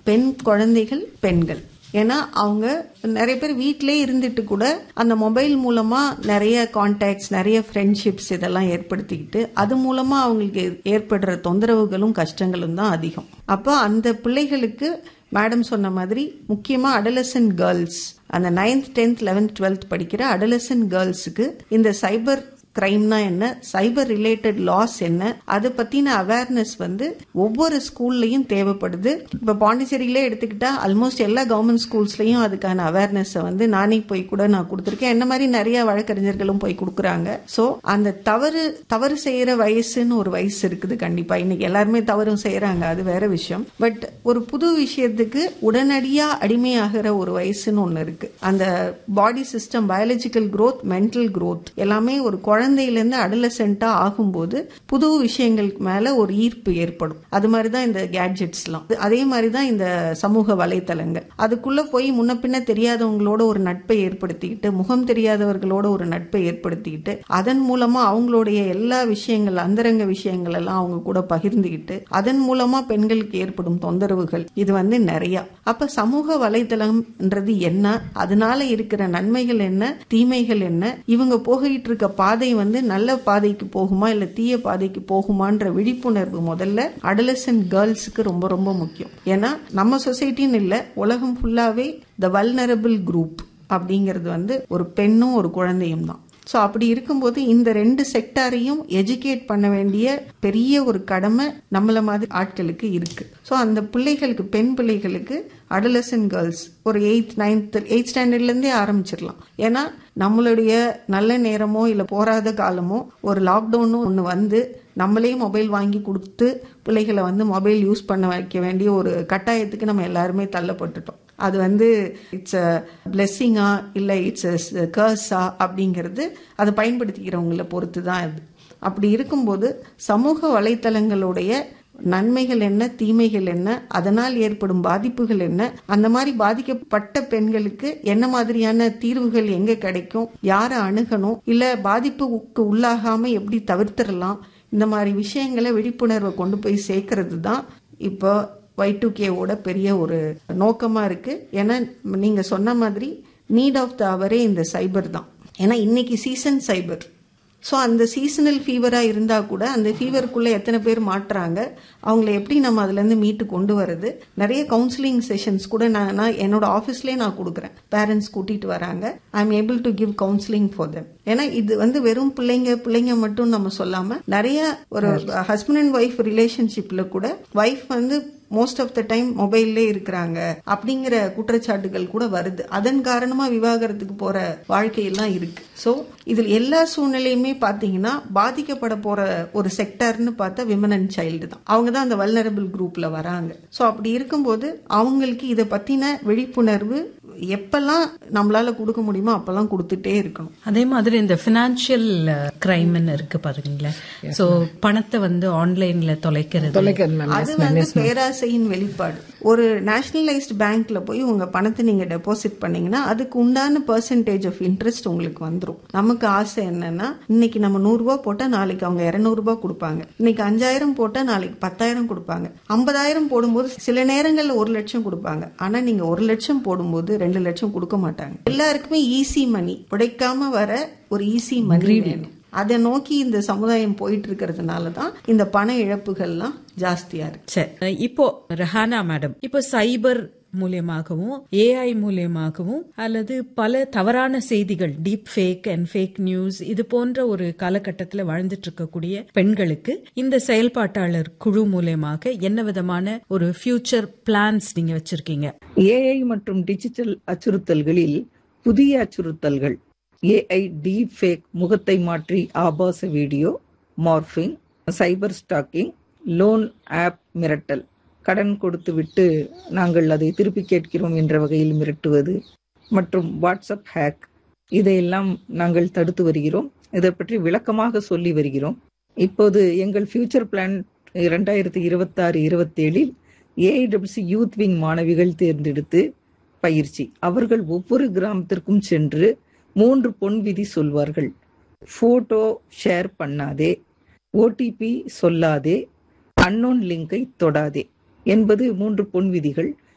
பெண் குழந்தைகள் பெண்கள் ஏன்னா அவங்க நிறைய பேர் வீட்டிலே இருந்துட்டு கூட அந்த மொபைல் மூலமா நிறைய கான்டாக்ட்ஸ் நிறைய ஃப்ரெண்ட்ஷிப்ஸ் இதெல்லாம் ஏற்படுத்திக்கிட்டு அது மூலமா அவங்களுக்கு ஏற்படுற தொந்தரவுகளும் கஷ்டங்களும் தான் அதிகம் அப்போ அந்த பிள்ளைகளுக்கு மேடம் சொன்ன மாதிரி முக்கியமா அடலசன் கேர்ள்ஸ் அந்த நைன்த் டென்த் லெவன்த் டுவெல்த் படிக்கிற அடலசன் கேர்ள்ஸுக்கு இந்த சைபர் கிரைம்னா என்ன சைபர் ரிலேட்டட் லாஸ் என்ன அதை பத்தின அவேர்னஸ் வந்து ஒவ்வொரு ஸ்கூல்லையும் தேவைப்படுது இப்ப பாண்டிச்சேரியிலே எடுத்துக்கிட்டா ஆல்மோஸ்ட் எல்லா கவர்மெண்ட் ஸ்கூல்ஸ்லயும் அதுக்கான அவேர்னஸ் வந்து நானே போய் கூட நான் கொடுத்துருக்கேன் என்ன மாதிரி நிறைய வழக்கறிஞர்களும் போய் கொடுக்குறாங்க சோ அந்த தவறு தவறு செய்யற வயசுன்னு ஒரு வயசு இருக்குது கண்டிப்பா இன்னைக்கு எல்லாருமே தவறும் செய்யறாங்க அது வேற விஷயம் பட் ஒரு புது விஷயத்துக்கு உடனடியா அடிமையாகிற ஒரு வயசுன்னு ஒண்ணு இருக்கு அந்த body system biological growth mental growth எல்லாமே ஒரு குழந்தையிலேருந்து அடலசென்ட்டா ஆகும்போது புது விஷயங்களுக்கு மேல ஒரு ஈர்ப்பு ஏற்படும் அது மாதிரி தான் இந்த கேட்ஜெட்ஸ்லாம் அதே மாதிரி தான் இந்த சமூக வலைத்தளங்கள் அதுக்குள்ள போய் முன்ன பின்ன தெரியாதவங்களோட ஒரு நட்பை ஏற்படுத்திக்கிட்டு முகம் தெரியாதவர்களோட ஒரு நட்பை ஏற்படுத்திக்கிட்டு அதன் மூலமா அவங்களுடைய எல்லா விஷயங்கள் அந்தரங்க விஷயங்கள் எல்லாம் அவங்க கூட பகிர்ந்துக்கிட்டு அதன் மூலமா பெண்களுக்கு ஏற்படும் தொந்தரவுகள் இது வந்து நிறைய அப்ப சமூக வலைத்தளம்ன்றது என்ன அதனால இருக்கிற நன்மைகள் என்ன தீமைகள் என்ன இவங்க போகிட்டு இருக்க பாதை வந்து நல்ல பாதைக்கு போகுமா இல்ல தீய பாதைக்கு போகுமான்ற விழிப்புணர்வு முதல்ல அடலசன் கேர்ள்ஸுக்கு ரொம்ப ரொம்ப முக்கியம் ஏன்னா நம்ம சொசைட்டின்னு இல்ல உலகம் ஃபுல்லாவே த வல்னரபிள் குரூப் அப்படிங்கிறது வந்து ஒரு பெண்ணும் ஒரு குழந்தையும் தான் ஸோ அப்படி இருக்கும்போது இந்த ரெண்டு செக்டாரையும் எஜுகேட் பண்ண வேண்டிய பெரிய ஒரு கடமை நம்மள மாதிரி ஆட்களுக்கு இருக்கு ஸோ அந்த பிள்ளைகளுக்கு பெண் பிள்ளைகளுக்கு அடலசன் கேர்ள்ஸ் ஒரு எயித் நைன்த் எயித் ஸ்டாண்டர்ட்லேருந்தே ஆரம்பிச்சிடலாம் ஏன்னா நம்மளுடைய நல்ல நேரமோ இல்லை போராத காலமோ ஒரு லாக்டவுன்னு ஒன்று வந்து நம்மளே மொபைல் வாங்கி கொடுத்து பிள்ளைகளை வந்து மொபைல் யூஸ் பண்ண வைக்க வேண்டிய ஒரு கட்டாயத்துக்கு நம்ம எல்லாருமே தள்ளப்பட்டுட்டோம் அது வந்து இட்ஸ் அ பிளெஸ்ஸிங்கா இல்லை இட்ஸ் கர்ஸா அப்படிங்கிறது அதை பயன்படுத்திக்கிறவங்கள பொறுத்து தான் அது அப்படி இருக்கும்போது சமூக வலைத்தளங்களுடைய நன்மைகள் என்ன தீமைகள் என்ன அதனால் ஏற்படும் பாதிப்புகள் என்ன அந்த மாதிரி பாதிக்கப்பட்ட பெண்களுக்கு என்ன மாதிரியான தீர்வுகள் எங்க கிடைக்கும் யாரை அணுகணும் இல்ல பாதிப்புக்கு உள்ளாகாம எப்படி தவிர்த்திடலாம் இந்த மாதிரி விஷயங்களை விழிப்புணர்வை கொண்டு போய் சேர்க்கறது தான் இப்போ ஒய் டூ கேவோட பெரிய ஒரு நோக்கமா இருக்கு ஏன்னா நீங்க சொன்ன மாதிரி நீட் ஆஃப் த அவரே இந்த சைபர் தான் ஏன்னா இன்னைக்கு சீசன் சைபர் ஸோ அந்த சீசனல் ஃபீவராக இருந்தால் கூட அந்த ஃபீவருக்குள்ளே எத்தனை பேர் மாட்டுறாங்க அவங்கள எப்படி நம்ம அதுலேருந்து மீட்டு கொண்டு வர்றது நிறைய கவுன்சிலிங் செஷன்ஸ் கூட நான் நான் என்னோட ஆஃபீஸ்லேயே நான் கொடுக்குறேன் பேரண்ட்ஸ் கூட்டிகிட்டு வராங்க I am able to give counselling for them ஏன்னா இது வந்து வெறும் பிள்ளைங்க பிள்ளைங்க மட்டும் நம்ம சொல்லாமல் நிறைய ஒரு ஹஸ்பண்ட் அண்ட் ஒய்ஃப் ரிலேஷன்ஷிப்பில் கூட ஒய்ஃப் வந்து மோஸ்ட் ஆஃப் த டைம் மொபைல்லே இருக்கிறாங்க அப்படிங்கிற குற்றச்சாட்டுகள் கூட வருது அதன் காரணமா விவாகரத்துக்கு போற வாழ்க்கையெல்லாம் இருக்கு ஸோ இதில் எல்லா சூழ்நிலையுமே பார்த்தீங்கன்னா பாதிக்கப்பட போற ஒரு செக்டர்னு பார்த்தா விமன் அண்ட் சைல்டு தான் அவங்க தான் அந்த வல்னரபிள் குரூப்ல வராங்க ஸோ அப்படி இருக்கும்போது அவங்களுக்கு இதை பத்தின விழிப்புணர்வு எப்பெல்லாம் நம்மளால கொடுக்க முடியுமோ அப்பெல்லாம் கொடுத்துட்டே இருக்கணும் அதே மாதிரி இந்த பினான்சியல் கிரைம்னு இருக்கு பாருங்களேன் சோ பணத்தை வந்து ஆன்லைன்ல தொலைக்கிறது அது வந்து பேராசையின் வெளிப்பாடு ஒரு நேஷனலைஸ்ட் பேங்க்ல போய் உங்க பணத்தை நீங்க டெபாசிட் பண்ணீங்கன்னா அதுக்கு உண்டான பெர்சன்டேஜ் ஆஃப் இன்ட்ரெஸ்ட் உங்களுக்கு வந்துடும் நமக்கு ஆசை என்னன்னா இன்னைக்கு நம்ம நூறு ரூபாய் போட்டா நாளைக்கு அவங்க இருநூறு ரூபாய் கொடுப்பாங்க இன்னைக்கு அஞ்சாயிரம் போட்டா நாளைக்கு பத்தாயிரம் கொடுப்பாங்க ஐம்பதாயிரம் போடும்போது சில நேரங்கள்ல ஒரு லட்சம் கொடுப்பாங்க ஆனா நீங்க ஒரு லட்சம் போடும்போது ரெண்டு லட்சம் கொடுக்க மாட்டாங்க எல்லாருக்குமே ஈஸி மணி உடைக்காம வர ஒரு ஈஸி மணி வேணும் அதை நோக்கி இந்த சமுதாயம் போயிட்டு இருக்கிறதுனால தான் இந்த பண இழப்புகள்லாம் ஜாஸ்தியா இருக்கு சரி இப்போ ரெஹானா மேடம் இப்போ சைபர் மூலியமாகவும் ஏஐ மூலியமாகவும் அல்லது பல தவறான செய்திகள் deep fake and fake news இது போன்ற ஒரு காலகட்டத்தில் வாழ்ந்துட்டு இருக்கக்கூடிய பெண்களுக்கு இந்த செயல்பாட்டாளர் குழு மூலியமாக என்ன விதமான ஒரு ஃபியூச்சர் பிளான்ஸ் நீங்க வச்சிருக்கீங்க ஏஐ மற்றும் டிஜிட்டல் அச்சுறுத்தல்களில் புதிய அச்சுறுத்தல்கள் ஏஐ டீப் ஃபேக் முகத்தை மாற்றி ஆபாச video morphing cyber stalking loan app மிரட்டல் கடன் கொடுத்து விட்டு நாங்கள் அதை திருப்பி கேட்கிறோம் என்ற வகையில் மிரட்டுவது மற்றும் வாட்ஸ்அப் ஹேக் இதையெல்லாம் நாங்கள் தடுத்து வருகிறோம் இதை பற்றி விளக்கமாக சொல்லி வருகிறோம் இப்போது எங்கள் ஃபியூச்சர் பிளான் இரண்டாயிரத்தி இருபத்தாறு இருபத்தேழில் ஏஐடபிள்யூசி யூத் விங் மாணவிகள் தேர்ந்தெடுத்து பயிற்சி அவர்கள் ஒவ்வொரு கிராமத்திற்கும் சென்று மூன்று பொன் விதி சொல்வார்கள் போட்டோ ஷேர் பண்ணாதே ஓடிபி சொல்லாதே அன்னோன் லிங்கை தொடாதே என்பது மூன்று பொன் விதிகள்